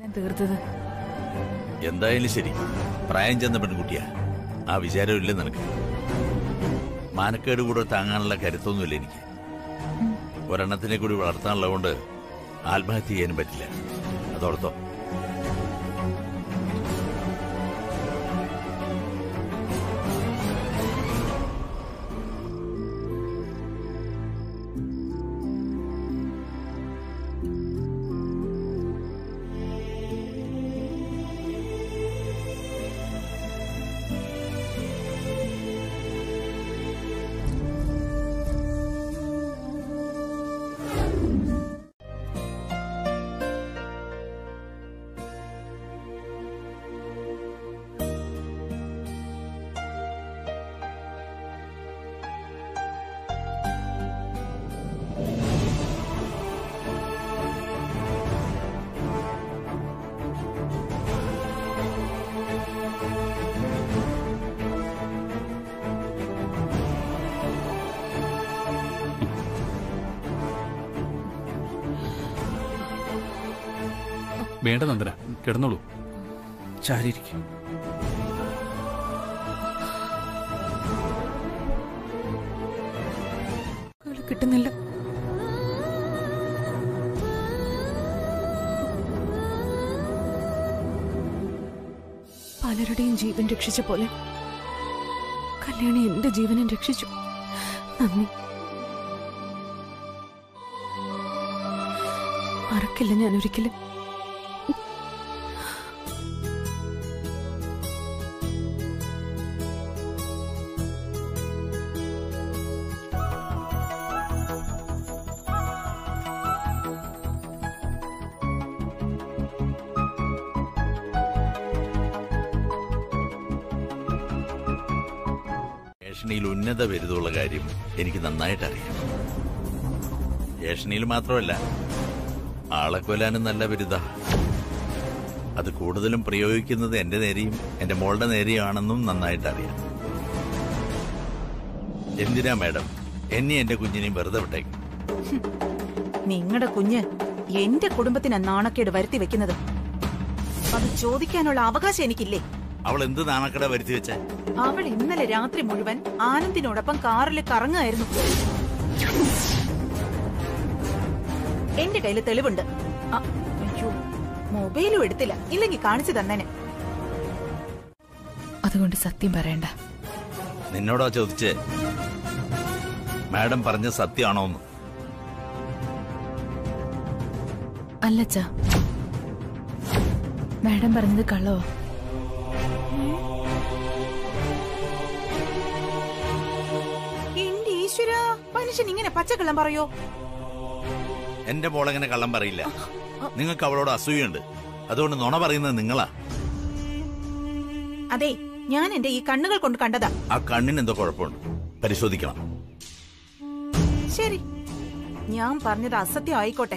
തീർത്തത് എന്തായാലും ശരി പ്രായം ചെന്ന പെൺകുട്ടിയാ ആ വിചാരമില്ല നിനക്ക് മാനക്കേട് കൂടെ താങ്ങാനുള്ള കരുത്തൊന്നുമില്ല എനിക്ക് ഒരെണ്ണത്തിനെ കൂടി വളർത്താനുള്ളതുകൊണ്ട് ആത്മഹത്യ ചെയ്യാനും പറ്റില്ല അതോർത്തോ വേണ്ട നന്ദന കിടന്നോളൂ ചാരിയിരിക്കും അവള് കിട്ടുന്നില്ല പലരുടെയും ജീവൻ രക്ഷിച്ച പോലെ കല്യാണി എന്റെ ജീവനും രക്ഷിച്ചു നന്ദി മറക്കില്ല ഞാൻ ഒരിക്കലും ഏഷണിയിൽ ഉന്നത ബിരുദമുള്ള കാര്യം എനിക്ക് നന്നായിട്ട് അറിയാം ഏഷണിയിൽ മാത്രമല്ല ആളെ കൊല്ലാനും നല്ല ബിരുദ അത് കൂടുതലും പ്രയോഗിക്കുന്നത് എന്റെ നേരെയും എന്റെ മോളുടെ നേരെയും ആണെന്നും നന്നായിട്ട് അറിയാം എന്തിനാ മാഡം എന്നെ എന്റെ കുഞ്ഞിനെയും വെറുതെ വിട്ടേക്കും നിങ്ങളുടെ കുഞ്ഞ് എന്റെ കുടുംബത്തിന് നാണക്കേട് വരുത്തി വെക്കുന്നത് അത് ചോദിക്കാനുള്ള അവകാശം എനിക്കില്ലേ അവൾ എന്ത് നാണക്കട വരുത്തി വെച്ചേ അവൾ ഇന്നലെ രാത്രി മുഴുവൻ ആനന്ദിനോടൊപ്പം കാറിൽ കറങ്ങായിരുന്നു എന്റെ കയ്യിൽ തെളിവുണ്ട് അ, അയ്യോ മൊബൈലും എടുത്തില്ല ഇല്ലെങ്കിൽ കാണിച്ചു തന്നേനെ അതുകൊണ്ട് സത്യം പറയണ്ട നിന്നോടോ ചോദിച്ചേ മാഡം പറഞ്ഞ സത്യമാണോന്ന് അല്ലച്ച മാഡം പറഞ്ഞത് കള്ളവോ എന്റെ ഈശ്വര മനുഷ്യൻ ഇങ്ങനെ പച്ചക്കള്ളം പറയോ എന്റെ മോളെങ്ങനെ കള്ളം പറയില്ല നിങ്ങൾക്ക് അവളോട് അസൂയുണ്ട് അതുകൊണ്ട് നുണ പറയുന്നത് നിങ്ങളാ അതെ ഞാൻ എന്റെ ഈ കണ്ണുകൾ കൊണ്ട് കണ്ടതാ ആ കണ്ണിന് എന്തോ കുഴപ്പമുണ്ട് പരിശോധിക്കണം ശരി ഞാൻ പറഞ്ഞത് അസത്യം ആയിക്കോട്ടെ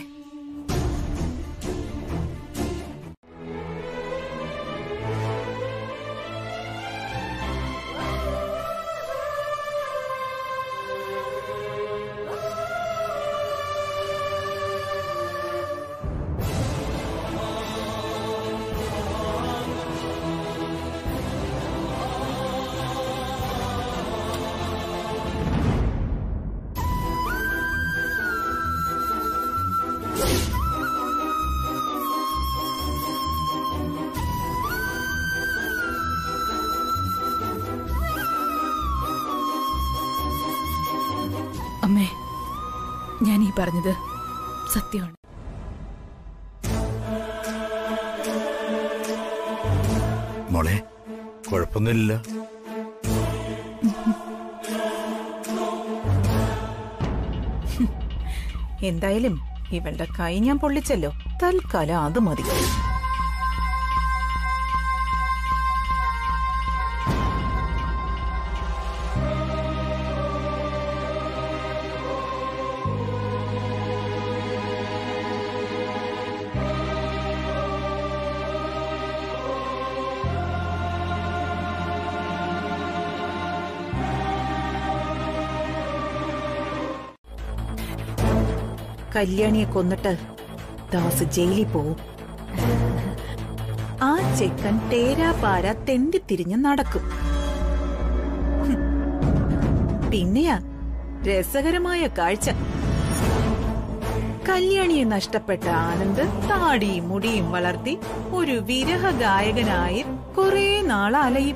അമ്മേ ഞാൻ ഈ പറഞ്ഞത് സത്യമാണ് മോളെ കുഴപ്പമൊന്നുമില്ലല്ലോ എന്തായാലും ഇവളുടെ കൈ ഞാൻ പൊള്ളിച്ചല്ലോ തൽക്കാലം അത് മതി കല്യാണിയെ കൊന്നിട്ട് ദാസ് ജയിലിൽ പോവും ചെക്കൻ തേരാപാര തെണ്ടിത്തിരിഞ്ഞ് നടക്കും ഹും. പിന്നെയാ രസകരമായ കാഴ്ച കല്യാണിയെ നഷ്ടപ്പെട്ട ആനന്ദ് താടിയും മുടിയും വളർത്തി ഒരു വിരഹ ഗായകനായി കുറെ നാൾ അലയും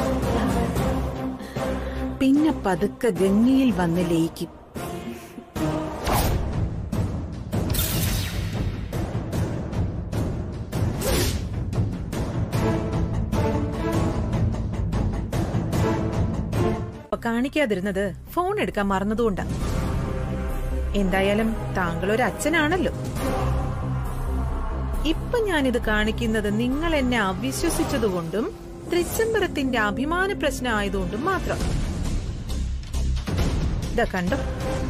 പിന്നെ പതുക്കെ ഗംഗയിൽ വന്ന് ലയിക്കും ഇപ്പൊ കാണിക്കാതിരുന്നത് ഫോൺ എടുക്കാൻ മറന്നതുകൊണ്ടാ എന്തായാലും താങ്കൾ ഒരു അച്ഛനാണല്ലോ ഇപ്പൊ ഞാനിത് കാണിക്കുന്നത് നിങ്ങൾ എന്നെ അവിശ്വസിച്ചതുകൊണ്ടും തൃച്ചംബരത്തിന്റെ അഭിമാന പ്രശ്നം ആയതുകൊണ്ടും മാത്രം ഇതാ കണ്ടോ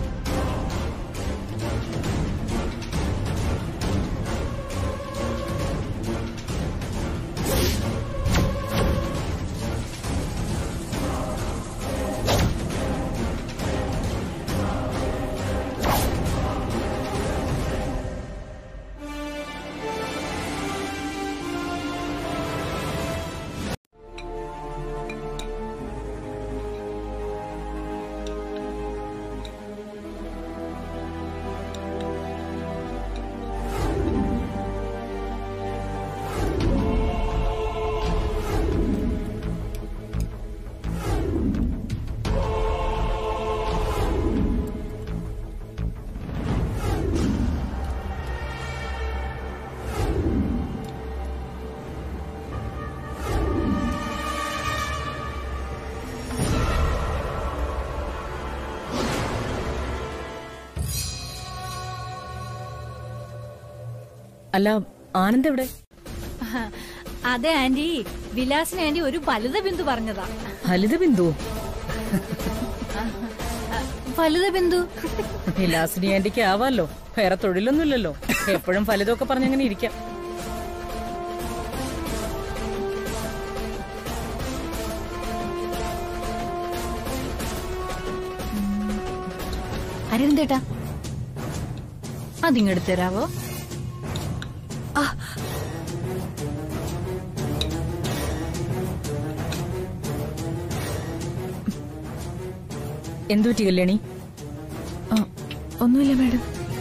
അല്ല ആനന്ദ് എവിടെ അതെ ആന്റി വിലാസിന് ആന്റി ഒരു ഫലിത ബിന്ദു പറഞ്ഞതാ ഫലിത ബിന്ദു ഫലിത ബിന്ദു വിലാസിനി ആന്റിക്ക് ആവാലോ വേറെ തൊഴിലൊന്നുമില്ലല്ലോ എപ്പോഴും ഫലിതമൊക്കെ പറഞ്ഞങ്ങനെ ഇരിക്കാം അരവിന്ദേട്ടാ അതിങ്ങെടുത്ത് തരാവോ എന്തുപറ്റി കല്യാണി ആ, ഒന്നുമില്ല മാഡം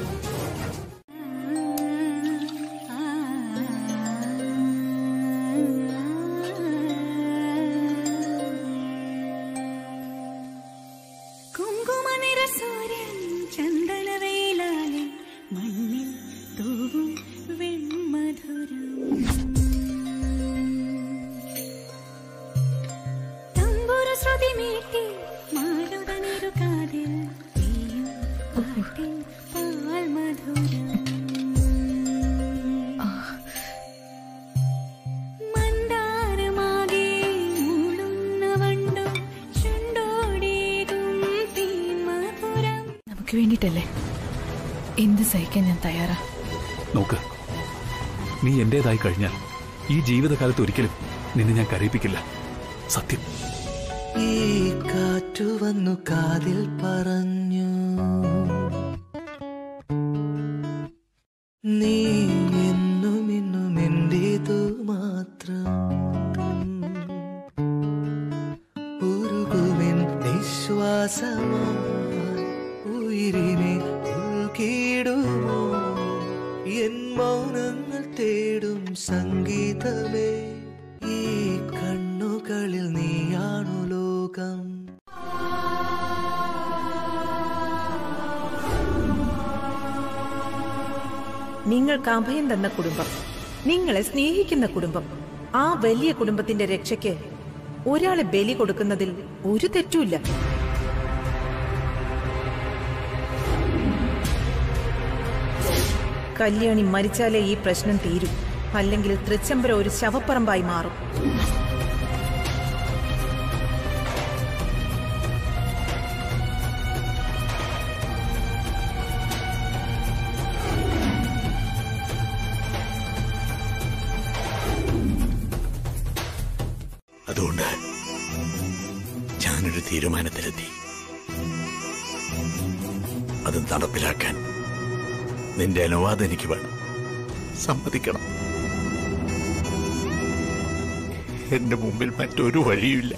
കുങ്കുമനിറ സൂര്യൻ ചന്ദനവേലാലെ മണ്ണിൽ തൂവും വെൺമധുരം തമ്പുരു ശ്രുതി മീട്ടി മാറുതനിരു കാതിൽ പെയ്യും പാട്ടിൻ പാൽമധുരം മന്ദാരമാകെ മൂളുന്ന വണ്ടും ചുണ്ടോടേകും തീൻമധുരം നമുക്ക് വേണ്ടിട്ടല്ലേ എന്ത് സഹിക്കാൻ ഞാൻ തയ്യാറാ നോക്ക് നീ എന്റേതായി കഴിഞ്ഞാൽ ഈ ജീവിതകാലത്ത് ഒരിക്കലും നിന്നെ ഞാൻ കരയിപ്പിക്കില്ല സത്യം ഈ കാറ്റു വന്നു കാതിൽ പറഞ്ഞു നീ എന്നും ഇന്നും എന്റേതു മാത്രം ഉരുകുമെൻ നിശ്വാസമായി ഉയിരിനെ ഉൾക്കിടുമോ എൻ മൗനങ്ങൾ തേടും സംഗീതമേ ഈ കണ്ണുകളിൽ നീയാണു ലോകം നിങ്ങൾക്ക് അഭയം തന്ന കുടുംബം നിങ്ങളെ സ്നേഹിക്കുന്ന കുടുംബം ആ വലിയ കുടുംബത്തിന്റെ രക്ഷയ്ക്ക് ഒരാളെ ബലി കൊടുക്കുന്നതിൽ ഒരു തെറ്റുമില്ല കല്യാണി മരിച്ചാലേ ഈ പ്രശ്നം തീരൂ അല്ലെങ്കിൽ തൃച്ചംബര ഒരു ശവപ്പറമ്പായി മാറും അതുകൊണ്ട് ഞാനൊരു തീരുമാനത്തിലെത്തി അത് നടപ്പിലാക്കാൻ നിന്റെ അനുവാദം എനിക്ക് വേണം സമ്മതിക്കണം എന്റെ മുമ്പിൽ മറ്റൊരു വഴിയുമില്ല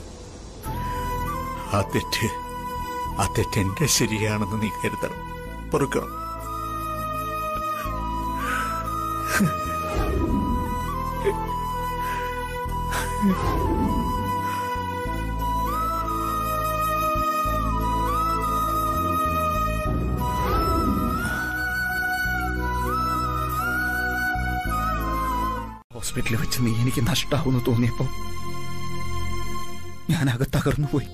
ആ തെറ്റ് ആ തെറ്റ് എന്റെ ശരിയാണെന്ന് നീ കരുതണം പൊറുക്കണം ഹോസ്പിറ്റലിൽ വെച്ച് നീ എനിക്ക് നഷ്ടാവുമെന്ന് തോന്നിയപ്പോ ഞാനകെ തകർന്നു പോയി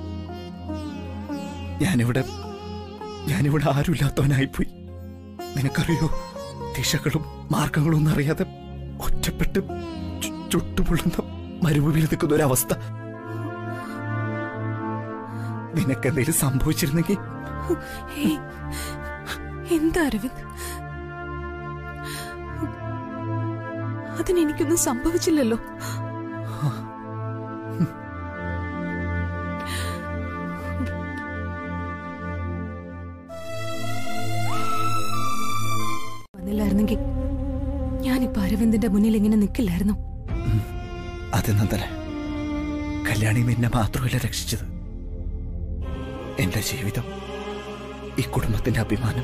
ഞാനിവിടെ ഞാനിവിടെ ആരുമില്ലാത്തവനായിപ്പോയി നിനക്കറിയോ ദിശകളും മാർഗങ്ങളും ഒന്നും അറിയാതെ ഒറ്റപ്പെട്ട് ചു- ചുട്ടുപൊള്ളുന്ന മരുഭൂമിയിൽ നിൽക്കുന്ന ഒരവസ്ഥ നിനക്കെന്തെങ്കിലും സംഭവിച്ചിരുന്നെങ്കിൽ ഏയ്, എന്താ അരവിന്ദ് അതിനെനിക്കൊന്നും സംഭവിച്ചില്ലല്ലോ വന്നില്ലായിരുന്നെങ്കിൽ ഞാനിപ്പോ അരവിന്ദിന്റെ മുന്നിൽ ഇങ്ങനെ നിൽക്കില്ലായിരുന്നു അത് നന്ദന കല്യാണി നിന്നെ മാത്രമല്ല രക്ഷിച്ചത് എന്റെ ജീവിതം ഈ കുടുംബത്തിന്റെ അഭിമാനം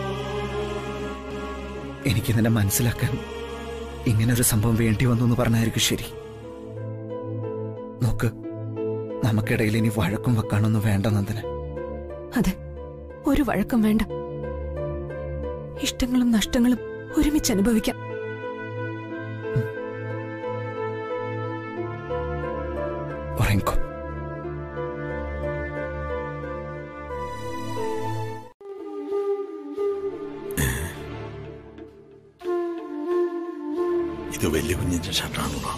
എനിക്ക് നിന്നെ മനസ്സിലാക്കാൻ ഇങ്ങനൊരു സംഭവം വേണ്ടി വന്നു എന്ന് പറഞ്ഞായിരിക്കും ശരി നോക്ക് നമുക്കിടയിൽ ഇനി വഴക്കും വെക്കാനൊന്നും വേണ്ട നന്ദന അതെ ഒരു വഴക്കം വേണ്ട ഇഷ്ടങ്ങളും നഷ്ടങ്ങളും ഒരുമിച്ച് അനുഭവിക്കാം ഉറങ്ങിക്കോ ഇത് വലിയ കുഞ്ഞിന്റെ ഷർട്ടാണല്ലോ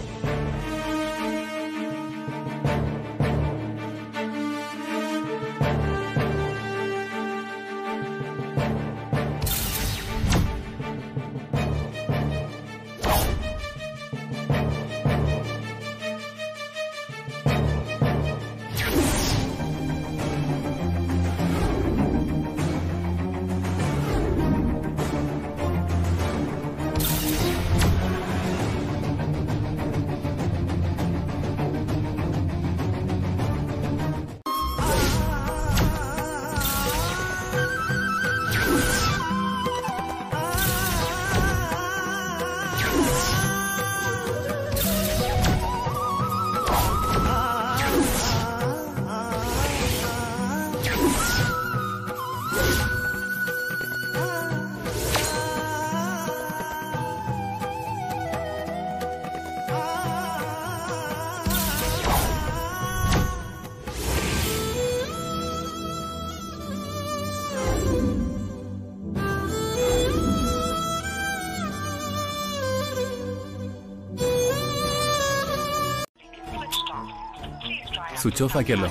സ്വിച്ച് ഓഫ് ആക്കിയല്ലോ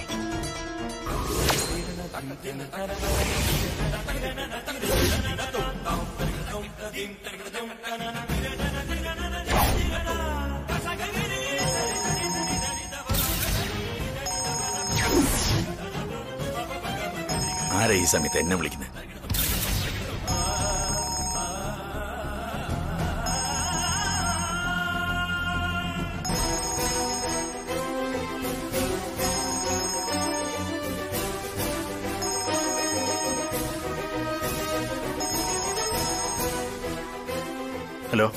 ആരാ ഈ സമയത്ത് എന്നെ വിളിക്കുന്നത് ഹലോ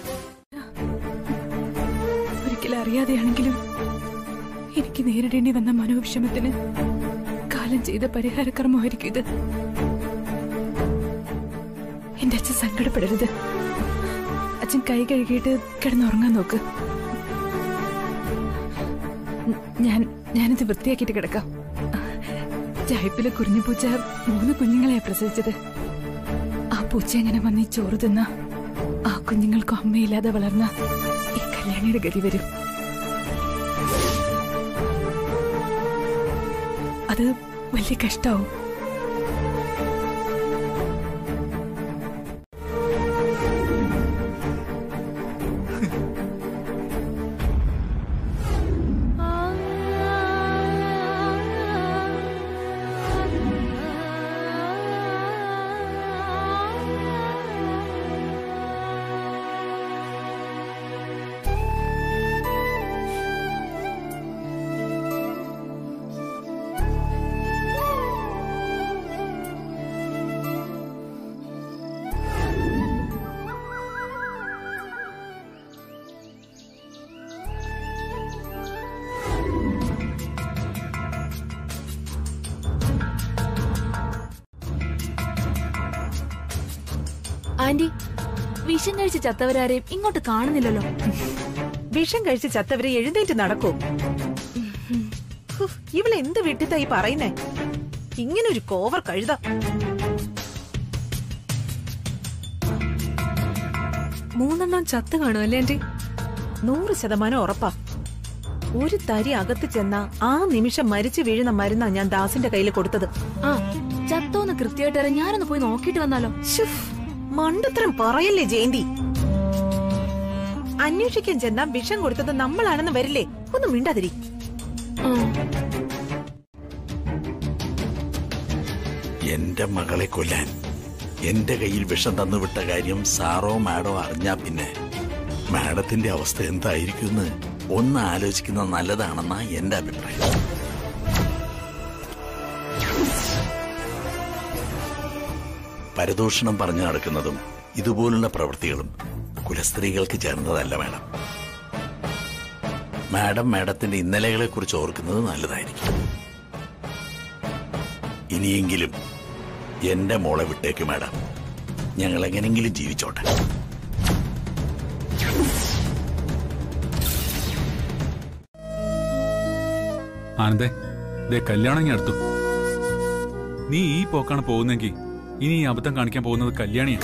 ഒരിക്കലും അറിയാതെയാണെങ്കിലും എനിക്ക് നേരിടേണ്ടി വന്ന മനോവിഷമത്തിന് കാലം ചെയ്ത പരിഹാരക്രമമായിരിക്കും ഇത് എന്റെ അച്ഛൻ സങ്കടപ്പെടരുത് അച്ഛൻ കൈ കഴുകിയിട്ട് കിടന്നുറങ്ങാൻ നോക്ക് ഞാൻ ഞാനിത് വൃത്തിയാക്കിയിട്ട് കിടക്കാം ചായപ്പിലെ കുറിഞ്ഞു പൂച്ച മൂന്ന് കുഞ്ഞുങ്ങളെ പ്രസവിച്ചത് ആ പൂച്ച എങ്ങനെ വന്ന് ഈ ചോറ് തിന്ന ആ കുഞ്ഞുങ്ങൾക്ക് അമ്മയില്ലാതെ വളർന്ന ഈ കല്യാണിയുടെ ഗതി വരും അത് വലിയ കഷ്ടാവും ആന്റി വിഷം കഴിച്ച് ചത്തവരാരെയും ഇങ്ങോട്ട് കാണുന്നില്ലല്ലോ വിഷം കഴിച്ച് ചത്തവരെ എഴുന്നേറ്റ് നടക്കൂ ഹു, ഇവള് എന്ത് വിട്ടിത്തായി പറയുന്നേ ഇങ്ങനൊരു കോവർ കഴുത മൂന്നെണ്ണം ചത്ത് കാണും അല്ലേ ആന്റി നൂറ് ശതമാനം ഉറപ്പാ ഒരു തരി അകത്ത് ചെന്ന ആ നിമിഷം മരിച്ചു വീഴുന്ന മരുന്നാ ഞാൻ ദാസിന്റെ കയ്യിൽ കൊടുത്തത് ആ ചത്തോന്ന് കൃത്യമായിട്ട് അറിയാൻ ഞാനൊന്ന് പോയി നോക്കിയിട്ട് വന്നാലോ ശ്ശുഫ്, മണ്ടത്തരം പറയല്ലേ ജയന്തി അന്വേഷിക്കാൻ ചെന്ന വിഷം കൊടുത്തത് നമ്മളാണെന്ന് വരില്ലേ ഒന്ന് മിണ്ടാതിരി എന്റെ മകളെ കൊല്ലാൻ എന്റെ കയ്യിൽ വിഷം തന്നുവിട്ട കാര്യം സാറോ മാഡോ അറിഞ്ഞാ പിന്നെ മാഡത്തിന്റെ അവസ്ഥ എന്തായിരിക്കുമെന്ന് ഒന്ന് ആലോചിക്കുന്നത് നല്ലതാണെന്നാ എന്റെ അഭിപ്രായം പരദൂഷണം പറഞ്ഞു നടക്കുന്നതും ഇതുപോലുള്ള പ്രവൃത്തികളും കുലസ്ത്രീകൾക്ക് ചേർന്നതല്ല മാഡം മാഡം മാഡത്തിന്റെ ഇന്നലകളെ കുറിച്ച് ഓർക്കുന്നത് നല്ലതായിരിക്കും ഇനിയെങ്കിലും എന്റെ മോളെ വിട്ടേക്ക് മാഡം ഞങ്ങൾ എങ്ങനെങ്കിലും ജീവിച്ചോട്ടെ ആനന്ദേ ദേ കല്യാണം ഇങ്ങ് അടുത്തു നീ ഈ പോക്കാണ് പോകുന്നെങ്കിൽ ഇനി ഈ അബദ്ധം കാണിക്കാൻ പോകുന്നത് കല്യാണിയാ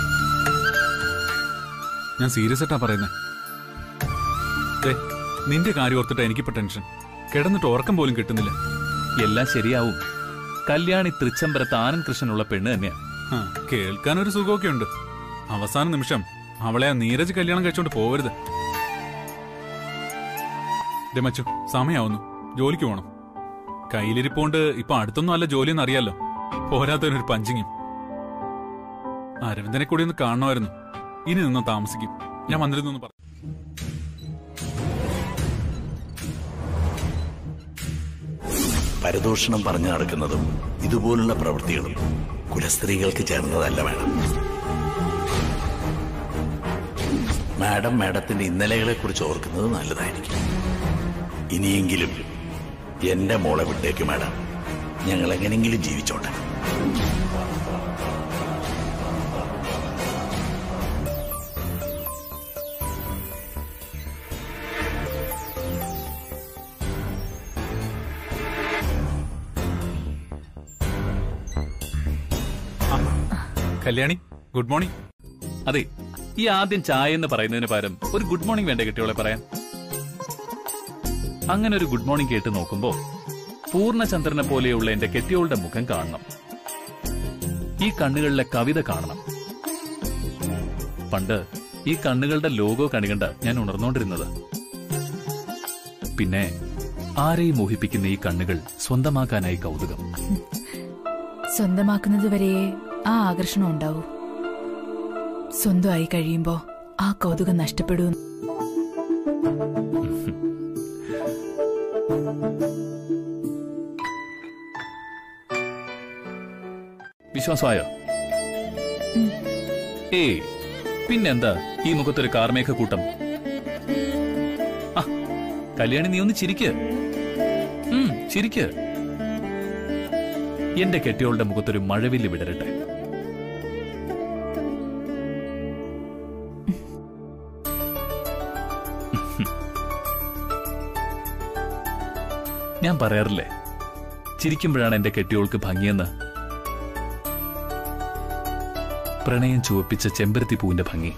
ഞാൻ സീരിയസ് ആയിട്ടാ പറയുന്നത് ദേ നിന്റെ കാര്യം ഓർത്തിട്ടാ എനിക്കിപ്പോ ടെൻഷൻ കിടന്നിട്ട് ഉറക്കം പോലും കിട്ടുന്നില്ല എല്ലാം ശരിയാവും കല്യാണി തൃച്ചംബരത്ത് ആനന്ദ് കൃഷ്ണനുള്ള പെണ്ണ് തന്നെയാ ആ, കേൾക്കാനൊരു സുഖമൊക്കെ ഉണ്ട് അവസാന നിമിഷം അവളെ ആ നീരജ് കല്യാണം കഴിച്ചോണ്ട് പോവരുത് ദേ മച്ചു സമയാവുന്നു ജോലിക്ക് പോണം കയ്യിലിരിപ്പോണ്ട് ഇപ്പൊ അടുത്തൊന്നും അല്ല ജോലിയെന്ന് അറിയാലോ പോരാത്തതിനൊരു പഞ്ചിങ്ങും അരവിന്ദനെ കൂടി ഒന്ന് കാണണമായിരുന്നു ഇനി നിന്നും താമസിക്കും ഞാൻ വന്നിരുന്നു പറഞ്ഞു പരദൂഷണം പറഞ്ഞു നടക്കുന്നതും ഇതുപോലുള്ള പ്രവൃത്തികളും കുലസ്ത്രീകൾക്ക് ചേർന്നതല്ല മാഡം മാഡം മാഡത്തിന്റെ ഇന്നലകളെ കുറിച്ച് ഓർക്കുന്നത് നല്ലതായിരിക്കും ഇനിയെങ്കിലും എന്റെ മോളെ വിട്ടേക്ക് മാഡം ഞങ്ങൾ എങ്ങനെങ്കിലും ജീവിച്ചോട്ടെ കല്യാണി ഗുഡ് മോർണിംഗ് അതെ ഈ ആദ്യം ചായ എന്ന് പറയുന്നതിന് പകരം ഒരു ഗുഡ് മോർണിംഗ് വേണ്ട കെട്ടിയോളെ പറയാൻ അങ്ങനെ ഒരു ഗുഡ് മോർണിംഗ് കേട്ട് നോക്കുമ്പോ പൂർണ്ണചന്ദ്രനെ പോലെയുള്ള എന്റെ കെട്ടിയോളുടെ മുഖം കാണണം ഈ കണ്ണുകളിലെ കവിത കാണണം പണ്ട് ഈ കണ്ണുകളുടെ ലോഗോ കണികണ്ട ഞാൻ ഉണർന്നുകൊണ്ടിരുന്നത് പിന്നെ ആരെയും മോഹിപ്പിക്കുന്ന ഈ കണ്ണുകൾ സ്വന്തമാക്കാനായി കൗതുകം സ്വന്തമാക്കുന്നത് വരെ ആ ആകർഷണം ഉണ്ടാവൂ സ്വന്തമായി കഴിയുമ്പോ ആ കൗതുകം നഷ്ടപ്പെടൂ വിശ്വാസമായോ ഏയ് പിന്നെന്താ ഈ മുഖത്തൊരു കാർമേഘ കൂട്ടം ആ, കല്യാണി നീ ഒന്ന് ചിരിക്ക് ഉം, ചിരിക്ക് എന്റെ കെട്ടിയോളുടെ മുഖത്തൊരു മഴവില്ല് വിടരട്ടെ ഞാൻ പറയാറില്ലേ ചിരിക്കുമ്പോഴാണ് എന്റെ കെട്ടിയോൾക്ക് ഭംഗിയെന്ന് പ്രണയം ചുവപ്പിച്ച ചെമ്പരത്തി പൂവിന്റെ ഭംഗി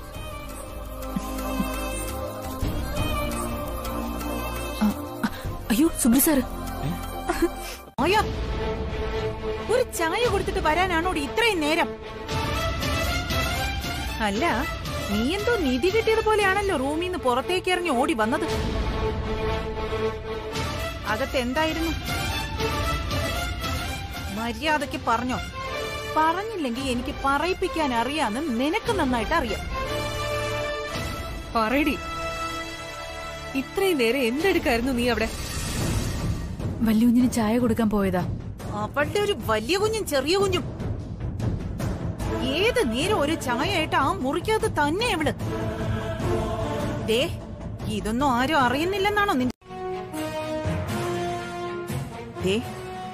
അയ്യോ സുബ്രി സാറ് അയ്യോ ഒരു ചായ കൊടുത്തിട്ട് വരാനാണോ ഇത്രയും നേരം അല്ല നീ എന്തോ നിധി കിട്ടിയതുപോലെയാണല്ലോ റൂമിൽ നിന്ന് പുറത്തേക്ക് ഇറങ്ങി ഓടി വന്നത് അകത്ത് എന്തായിരുന്നു മര്യാദയ്ക്ക് പറഞ്ഞോ പറഞ്ഞില്ലെങ്കിൽ എനിക്ക് പറയിപ്പിക്കാൻ അറിയാന്ന് നിനക്ക് നന്നായിട്ട് അറിയാം പറയടി ഇത്രയും നേരം എന്തെടുക്കായിരുന്നു നീ അവിടെ വല്യുഞ്ഞിന് ചായ കൊടുക്കാൻ പോയതാ അവളുടെ ഒരു വലിയ കുഞ്ഞും ചെറിയ കുഞ്ഞും ഏത് നേരം ഒരു ചായ ആയിട്ട് ആ മുറിക്കകത്ത് തന്നെ അവള് ദേ ഇതൊന്നും ആരും അറിയുന്നില്ലെന്നാണോ നിന്റെ ദേ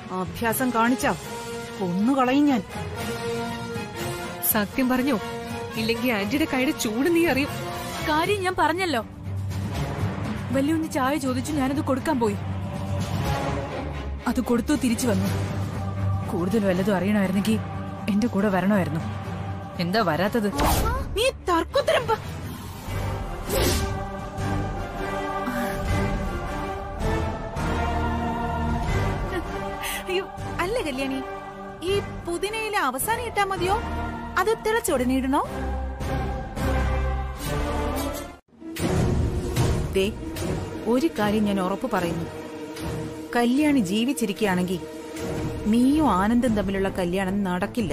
അഭ്യാസം കാണിച്ച കൊന്നുകളയും ഞാൻ സത്യം പറഞ്ഞോ ഇല്ലെങ്കിൽ ആന്റിയുടെ കൈയുടെ ചൂട് നീ അറിയും കാര്യം ഞാൻ പറഞ്ഞല്ലോ വല്യുണ്ണി ചായ ചോദിച്ചു ഞാനത് കൊടുക്കാൻ പോയി അത് കൊടുത്തു തിരിച്ചു വന്നു കൂടുതൽ വല്ലതും അറിയണമായിരുന്നെങ്കിൽ എന്റെ കൂടെ വരണമായിരുന്നു എന്താ വരാത്തത് നീ തർക്കുത്തരം പ- അയ്യോ അല്ല കല്യാണി ഈ പുതിനയിലെ അവസാനം ഇട്ടാ മതിയോ അത് തിളച്ചുടനെ ഇടണോ ദേ ഒരു കാര്യം ഞാൻ ഉറപ്പു പറയുന്നു കല്യാണി ജീവിച്ചിരിക്കുകയാണെങ്കിൽ നീയും ആനന്ദം തമ്മിലുള്ള കല്യാണം നടക്കില്ല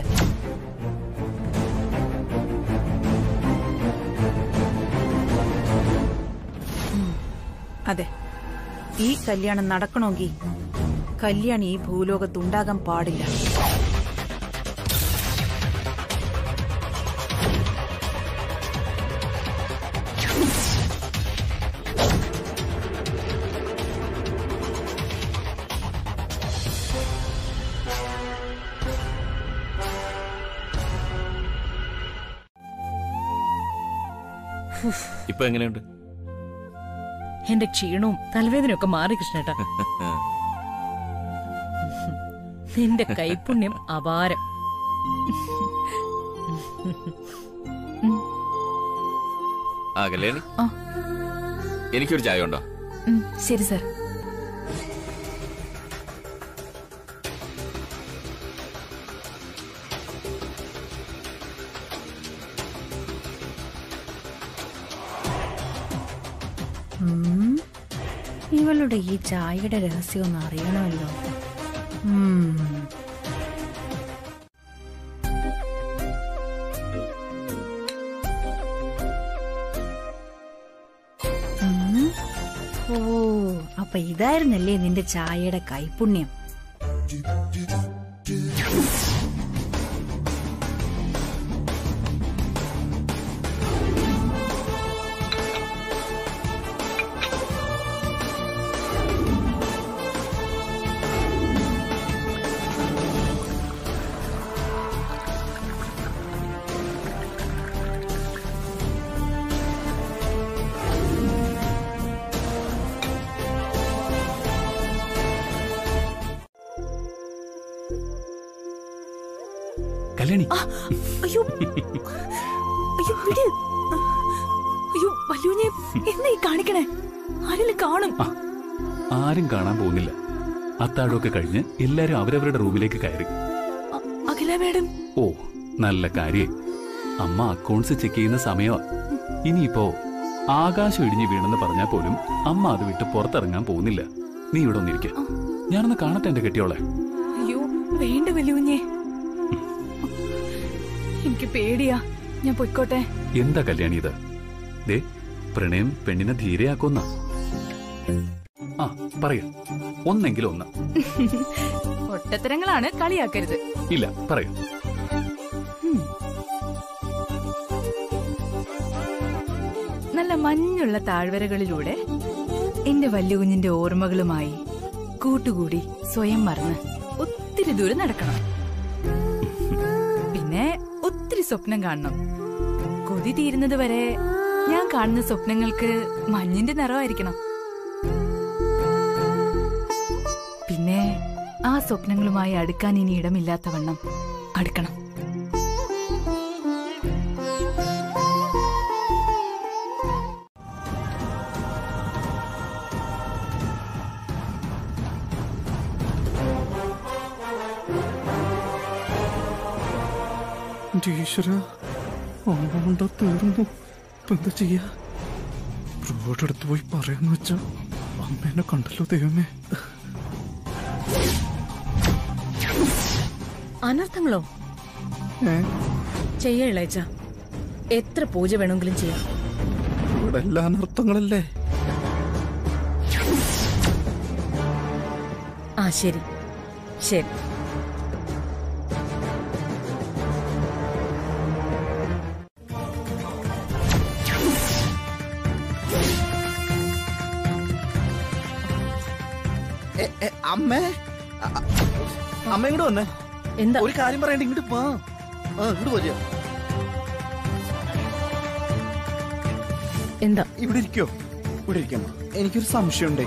ഉം, അതെ ഈ കല്യാണം നടക്കണമെങ്കിൽ കല്യാണി ഈ ഭൂലോകത്തുണ്ടാകാൻ പാടില്ല ഇപ്പൊ എങ്ങനെയുണ്ട് എന്റെ ക്ഷീണവും തലവേദനയൊക്കെ മാറി കൃഷ്ണേട്ടാ നിന്റെ കൈപുണ്യം അപാരം ആ കല്യാണി ആ. എനിക്കൊരു ചായ ഉണ്ടോ ഉം, ശരി സർ ഉം. ഇവളുടെ ഈ ചായയുടെ രഹസ്യം ഒന്ന് അറിയണമല്ലോ ഉം. ഉം. ഓ അപ്പൊ ഇതായിരുന്നല്ലേ നിന്റെ ചായയുടെ കൈപുണ്യം കല്യാണി അയ്യോ അയ്യോ വിട് അയ്യോ വല്യുനെ എന്നാ ഈ കാണിക്കണേ ആരെങ്കിലും കാണും ആരും കാണാൻ പോകുന്നില്ല അത്താഴമൊക്കെ കഴിഞ്ഞ് എല്ലാരും അവരവരുടെ റൂമിലേക്ക് കയറി അ- അഖില മാഡം ഓ നല്ല കാര്യേ അമ്മ അക്കൗണ്ട്സ് ചെക്ക് ചെയ്യുന്ന സമയമാ ഇനിയിപ്പോ ആകാശം ഇടിഞ്ഞു വീണെന്ന് പറഞ്ഞാൽ പോലും അമ്മ അത് വിട്ട് പുറത്തിറങ്ങാൻ പോകുന്നില്ല നീ ഇവിടെ ഒന്നിരിക്ക ഞാനൊന്ന് കാണട്ടെ എന്റെ കെട്ടിയോളെ അയ്യോ വേണ്ട വല്യുഞ്ഞെ എനിക്ക് പേടിയാ ഞാൻ പൊയ്ക്കോട്ടെ എന്താ കല്യാണി ഇത് ദേ പ്രണയം പെണ്ണിനെ ധീരയാക്കുന്ന ആ പറയൂ ഒന്നെങ്കിലും ഒന്ന് ഒട്ടത്തരങ്ങളാണ് കളിയാക്കരുത് ഇല്ല പറയൂ നല്ല മഞ്ഞുള്ള താഴ്വരകളിലൂടെ എന്റെ വല്യുകുഞ്ഞിന്റെ ഓർമ്മകളുമായി കൂട്ടുകൂടി സ്വയം മറന്ന് ഒത്തിരി ദൂരം നടക്കണം പിന്നെ ഒത്തിരി സ്വപ്നം കാണണം കൊതി തീരുന്നത് വരെ ഞാൻ കാണുന്ന സ്വപ്നങ്ങൾക്ക് മഞ്ഞിന്റെ നിറമായിരിക്കണം പിന്നെ ആ സ്വപ്നങ്ങളുമായി അടുക്കാൻ ഇനി ഇടമില്ലാത്തവണ്ണം അടുക്കണം എന്റെ ഈശ്വര അമ്മ തീർന്നു ഇപ്പൊ എന്താ ചെയ്യാ റോഡ് അടുത്ത് പോയി പറയാന്ന് വെച്ചാ അമ്മേനെ കണ്ടല്ലോ ദൈവമേ അനർത്ഥങ്ങളോ ഏ ചെയ്യ ഇളയച്ച എത്ര പൂജ വേണമെങ്കിലും ചെയ്യാം ഇവിടെ എല്ലാ അനർത്ഥങ്ങളല്ലേ ആ ശരി ശരി അമ്മേ അ- അ- അമ്മ ഇങ്ങോട്ട് വന്നേ എന്താ ഒരു കാര്യം പറയണ്ട ഇങ്ങോട്ട് വാ ആ ഇങ്ങോട്ട് വരിക എന്താ ഇവിടെ ഇരിക്കോ ഇവിടെ ഇരിക്കാം എനിക്കൊരു സംശയമുണ്ടേ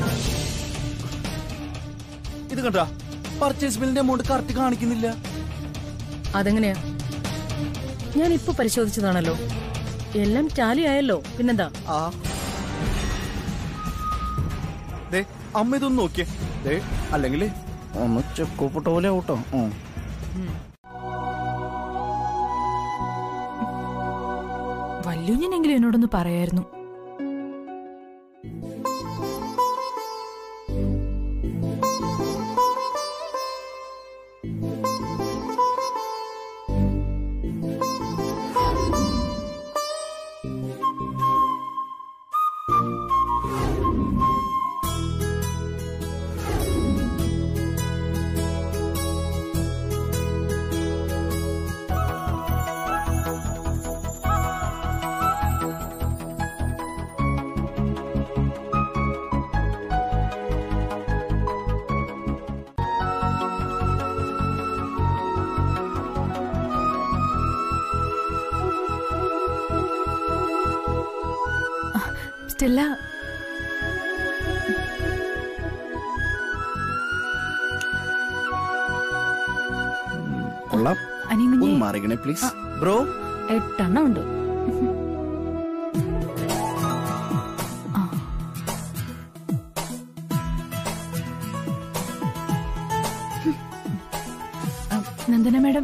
ഇത് കണ്ടാ പർച്ചേസ് ബില്ലിന്റെ എമൗണ്ട് കറക്റ്റ് കാണിക്കുന്നില്ല അതെങ്ങനെയാ ഞാൻ ഇപ്പൊ പരിശോധിച്ചതാണല്ലോ എല്ലാം ടാലി ആയല്ലോ പിന്നെന്താ ആ ദേ അമ്മ ഇതൊന്ന് നോക്കിയേ ദേ അല്ലെങ്കിൽ ഒന്ന് ചെക്കോപ്പെട്ട പോലെ ആവട്ടോ ഉം. വല്യുഞ്ഞനെങ്കിലും എന്നോടൊന്ന് പറയായിരുന്നു സ്റ്റെല്ല കൊള്ളാം അനിയൻ ഒന്ന് മാറിക്കണേ പ്ലീസ് ബ്രോ എട്ടെണ്ണം ഉണ്ട് നന്ദന മാഡം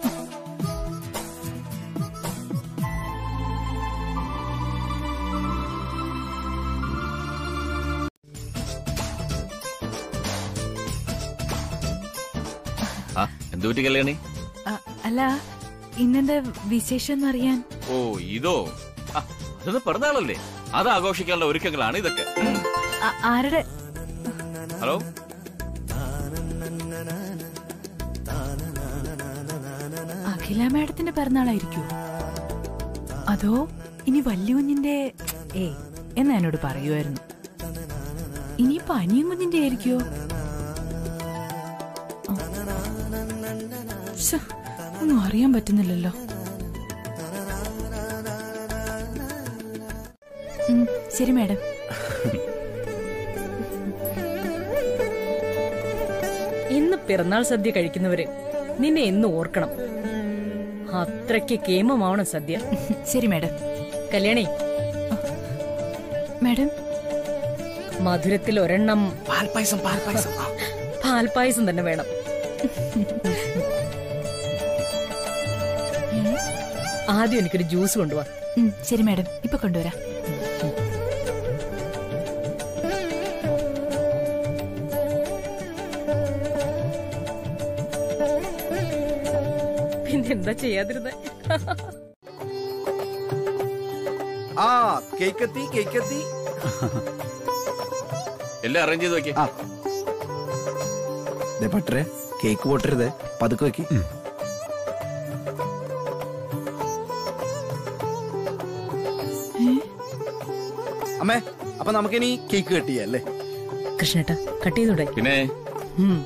ആ എന്തു പറ്റി കല്യാണി അ, അല്ല ഇന്നെന്താ വിശേഷം എന്നറിയാൻ ഓ ഇതോ ആ, അതൊന്ന് പിറന്നാളല്ലേ അത് ആഘോഷിക്കാനുള്ള ഒരുക്കങ്ങളാണ് ഇതൊക്കെ ആ- ആരുടെ ഹലോ അഖില മാഡത്തിന്റെ പിറന്നാളായിരിക്കോ അതോ ഇനി വല്യുകുഞ്ഞിന്റെ ഏ എന്നാ എന്നോട് പറയുമായിരുന്നു ഇനിയിപ്പൊ അനിയൻ കുഞ്ഞിന്റെ ആയിരിക്കോ ആ. ശ്ശെ, ഒന്നും അറിയാൻ പറ്റുന്നില്ലല്ലോ ഉം, ശരി മാഡം ഇന്ന് പിറന്നാൾ സദ്യ കഴിക്കുന്നവര് നിന്നെ എന്ന് ഓർക്കണം അത്രയ്ക്ക് കേമമാവണം സദ്യ ശരി മാഡം കല്യാണി മാഡം മധുരത്തിൽ ഒരെണ്ണം പാൽപ്പായസം പാൽപ്പായസം പാൽപ്പായസം തന്നെ വേണം ആദ്യം എനിക്കൊരു ജ്യൂസ് കൊണ്ടുപോവാ ഉം, ശരി മാഡം ഇപ്പൊ കൊണ്ടുവരാം പിന്നെ എന്താ ചെയ്യാതിരുന്നത് ആ കേക്ക് എത്തി കേക്ക് എത്തി എല്ലാം അറേഞ്ച് ചെയ്ത് വെക്കേ ദേ പട്ടരെ കേക്ക് പൊട്ടരുതേ പതുക്കെ വെക്കി അമ്മേ അപ്പൊ നമുക്കിനി കേക്ക് കട്ട് ചെയ്യാം അല്ലേ കൃഷ്ണേട്ട കട്ട് ചെയ്തൂടെ പിന്നെ ഉം.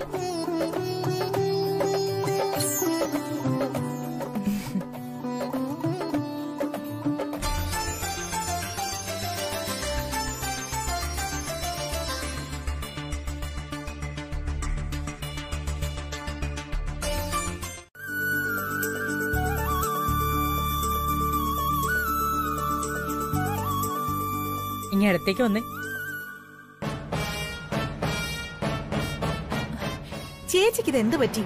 ഇനി അടുത്തേക്ക് വന്നേ ചേച്ചിക്ക് ഇത് എന്ത് പറ്റി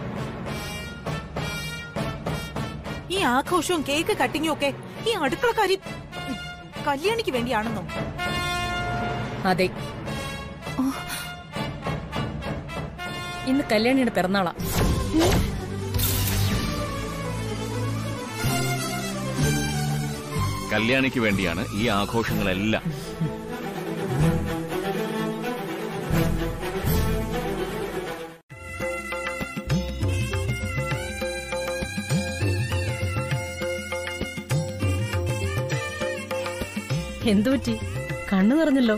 ഈ ആഘോഷവും കേക്ക് കട്ടിങ്ങും ഒക്കെ ഈ അടുക്കളക്കാരി ഉം, കല്യാണിക്ക് വേണ്ടിയാണെന്നോ അതെ ഇന്ന് കല്യാണിയുടെ പിറന്നാളാ കല്യാണിക്ക് വേണ്ടിയാണ് ഈ ആഘോഷങ്ങളെല്ലാം എന്തു പറ്റി കണ്ണു നിറഞ്ഞല്ലോ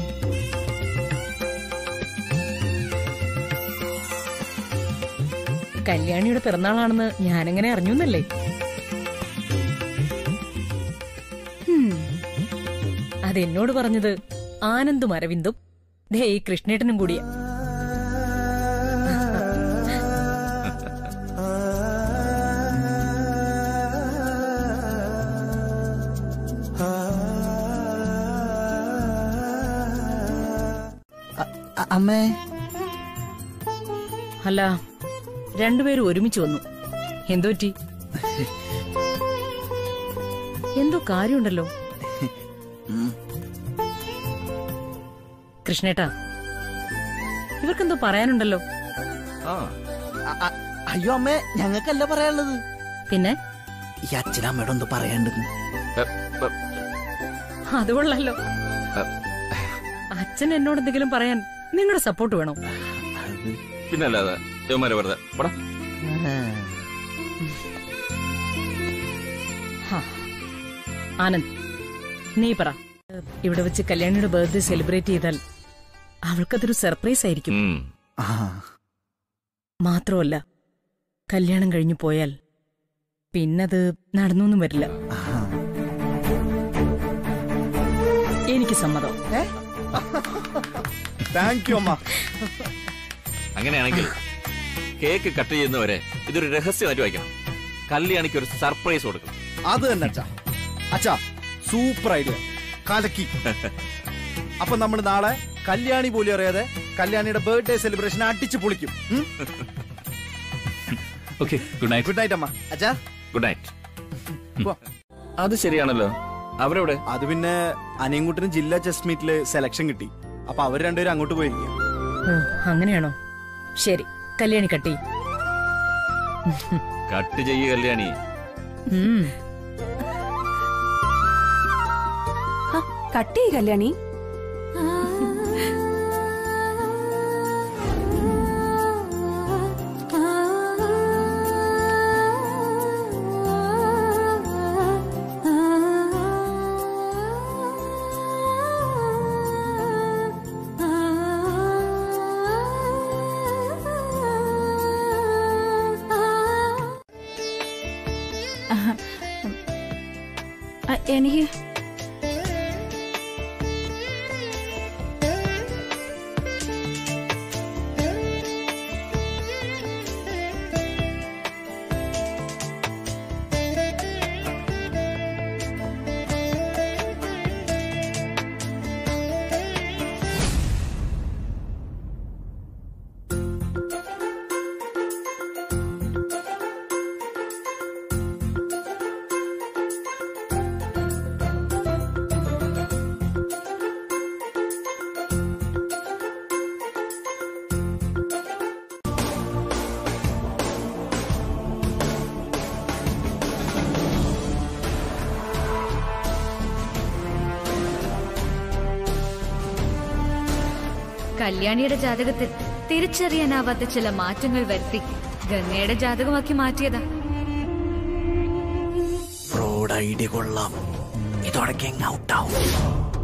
കല്യാണിയുടെ പിറന്നാളാണെന്ന് ഞാനെങ്ങനെ അറിഞ്ഞൂന്നല്ലേ ഹും. അത് എന്നോട് പറഞ്ഞത് ആനന്ദും അരവിന്ദും ദേ ഈ കൃഷ്ണേട്ടനും കൂടിയാ അമ്മേ അല്ല രണ്ടുപേരും ഒരുമിച്ച് വന്നു എന്തോ പറ്റി എന്തോ കാര്യമുണ്ടല്ലോ കൃഷ്ണേട്ടാ ഇവർക്കെന്തോ പറയാനുണ്ടല്ലോ അ- അ- അയ്യോ അമ്മേ ഞങ്ങൾക്കല്ല പറയാനുള്ളത് പിന്നെ ഈ അച്ഛനമ്മയോട് ഒന്ന് പറയാണ്ടെന്ന് അത് കൊള്ളാലോ അച്ഛൻ എന്നോട് എന്തെങ്കിലും പറയാൻ നിങ്ങളുടെ സപ്പോർട്ട് വേണോ പിന്നല്ലാതെ യവന്മാരെ വെറുതെ പടാ ഹാ. ആനന്ദ് നീ പറ ഇവിടെ വെച്ച് കല്യാണിയുടെ ബർത്ത്ഡേ സെലിബ്രേറ്റ് ചെയ്താൽ അവൾക്കതൊരു സർപ്രൈസ് ആയിരിക്കും മാത്രമല്ല കല്യാണം കഴിഞ്ഞു പോയാൽ പിന്നത് നടന്നൊന്നും വരില്ല എനിക്ക് സമ്മതം താങ്ക് യു അമ്മ അങ്ങനെയാണെങ്കിൽ കേക്ക് കട്ട് ചെയ്യുന്നവരെ ഇതൊരു രഹസ്യമായിട്ട് വയ്ക്കണം കല്യാണിക്ക് ഒരു സർപ്രൈസ് കൊടുക്കും അത് തന്നെ അച്ഛാ അച്ഛാ സൂപ്പർ ഐഡിയ കലക്കി അപ്പൊ നമ്മൾ നാളെ കല്യാണി പോലും അറിയാതെ കല്യാണിയുടെ ബർത്ത്ഡേ സെലിബ്രേഷൻ അടിച്ചു പൊളിക്കും okay good night good night അമ്മ അച്ഛാ ഗുഡ് നൈറ്റ് അത് ശരിയാണല്ലോ അവരെവിടെ അത് പിന്നെ അനിയൻകുട്ടിന് ജില്ലാ ചെസ് മീറ്റില് സെലക്ഷൻ കിട്ടി അപ്പൊ അവർ രണ്ടുപേരും അങ്ങോട്ട് പോയിരിക്കും ഓ അങ്ങനെയാണോ ശരി കല്യാണി കട്ടി കട്ട് ചെയ്യ കല്യാണി കട്ട് ചെയ്യ കല്യാണി എനിക്ക് കല്യാണിയുടെ ജാതകത്തിൽ തിരിച്ചറിയാനാവാത്ത ചില മാറ്റങ്ങൾ വരുത്തി ഗംഗയുടെ ജാതകമാക്കി മാറ്റിയതാ ഫ്രോഡ് ഐഡിയ കൊള്ളാം ഇതോടെ ഔട്ടാവും